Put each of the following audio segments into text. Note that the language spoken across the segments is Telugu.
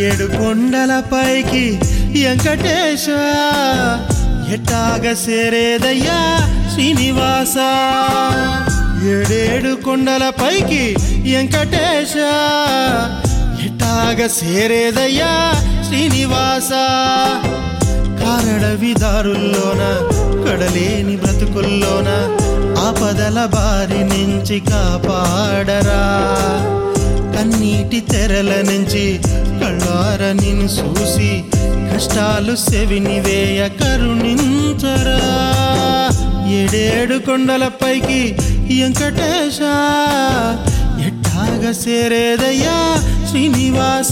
ఏడు కొండల పైకి వెంకటేశ ఎట్టాగ సేరేదయ్యా శ్రీనివాస ఏడేడు కొండల పైకి వెంకటేశ ఎట్టాగ సేరేదయ్యా శ్రీనివాస కారడవిదారుల్లోన కడలేని బ్రతుకుల్లోన ఆపదల బారి నుంచి కాపాడరా కన్నీటి తెరల నుంచి కళ్ళార నిన్ను చూసి కష్టాలు సెవిని వేయ కరుణించరా ఏడేడు కొండలపైకి వెంకటేశ ఎట్టాగ సేరేదయ్యా శ్రీనివాస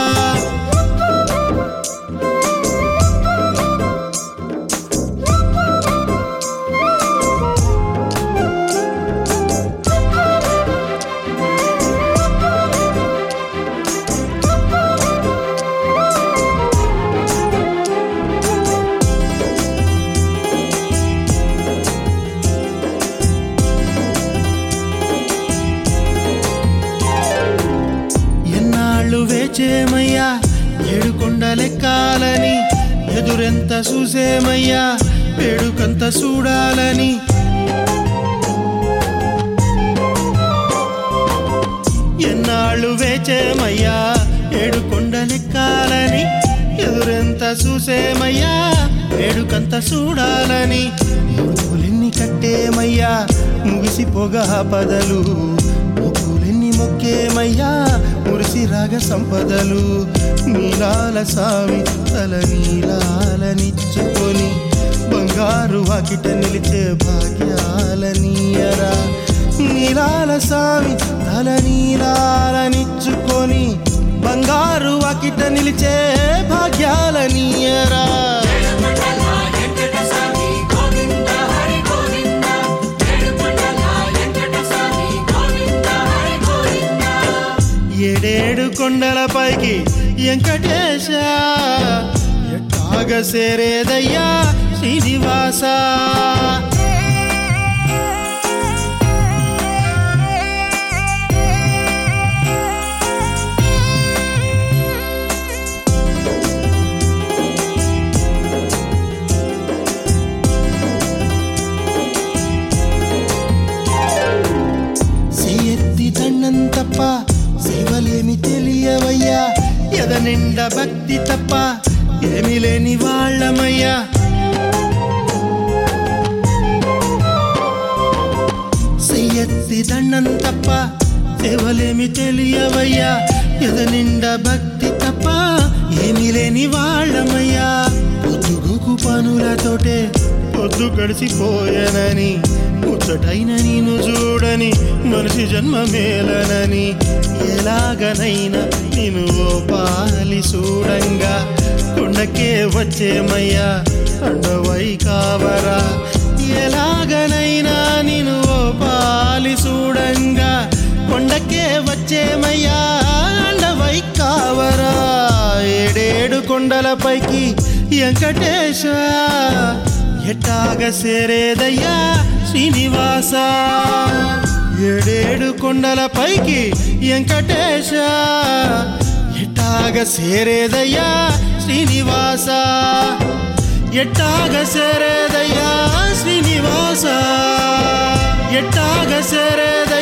ఎన్నాళ్ళు వేచేమయ్యా ఏడు కొండలెక్కాలని ఎదురెంత చూసేమయ్యా వేడుకంత చూడాలని ఎన్నాళ్ళు వేచేమయ్యా ఏడు కొండలెక్కాలని ఎదురెంత చూసేమయ్యా వేడుకంత చూడాలని ముడుపులెన్ని కట్టేమయ్యా ముగిసిపోగా పదలు ముగ్గులెన్ని మొక్కేమయ్యా మురిసి రాగ సంపదలు నీలాల సామి తల నీలాలనిచ్చుకొని బంగారు వాకిట నిలిచే భాగ్యాలనీయరా నీలాల సామి తల నీలాలనిచ్చుకొని బంగారు వాకిట నిలిచే భాగ్యాలనీయరా ఏడుకొండల వెంకట స్వామి గోవింద హరి గోవింద ఏడుకొండల వెంకట స్వామి గోవింద హరి గోవింద ఏడేడు కొండలపైకి వెంకటేశ ఎట్టాగ సేరేదయ్యా శ్రీనివాస సేయెత్తి దండం తప్ప సేవలేమి తెలియవయ్యా ఎద నిండా భక్తి తప్ప ఏమి లేని వాళ్ళమయ్యా సెయ్యెత్తి దండం తప్ప సేవలేమి తెలియవయ్యా ఎద నిండా భక్తి తప్ప ఏమి లేని వాళ్ళమయ్యా పొద్దుగుకు పనులతోటే పొద్దు గడిచిపోయానని ముచ్చటైన నేను చూడని మనిషి జన్మ మేలనని ఎలాగనైనా నేను ఓ పాలి చూడంగా కొండకే వచ్చేమయ్యా అండవై కావరా ఎలాగనైనా నేను ఓ పాలి చూడంగా కొండకే వచ్చేమయ్యా అండవై కావరా ఏడేడు కొండలపైకి వెంకటేశ ఎట్టాగ సేరేదయ్యా శ్రీనివాస ఏడేడు కొండలపైకి వెంకటేశ ఎట్టాగ సేరేదయ్యా శ్రీనివాస ఎట్టాగ సేరేదయ్యా శ్రీనివాస ఎట్టాగ సేరేద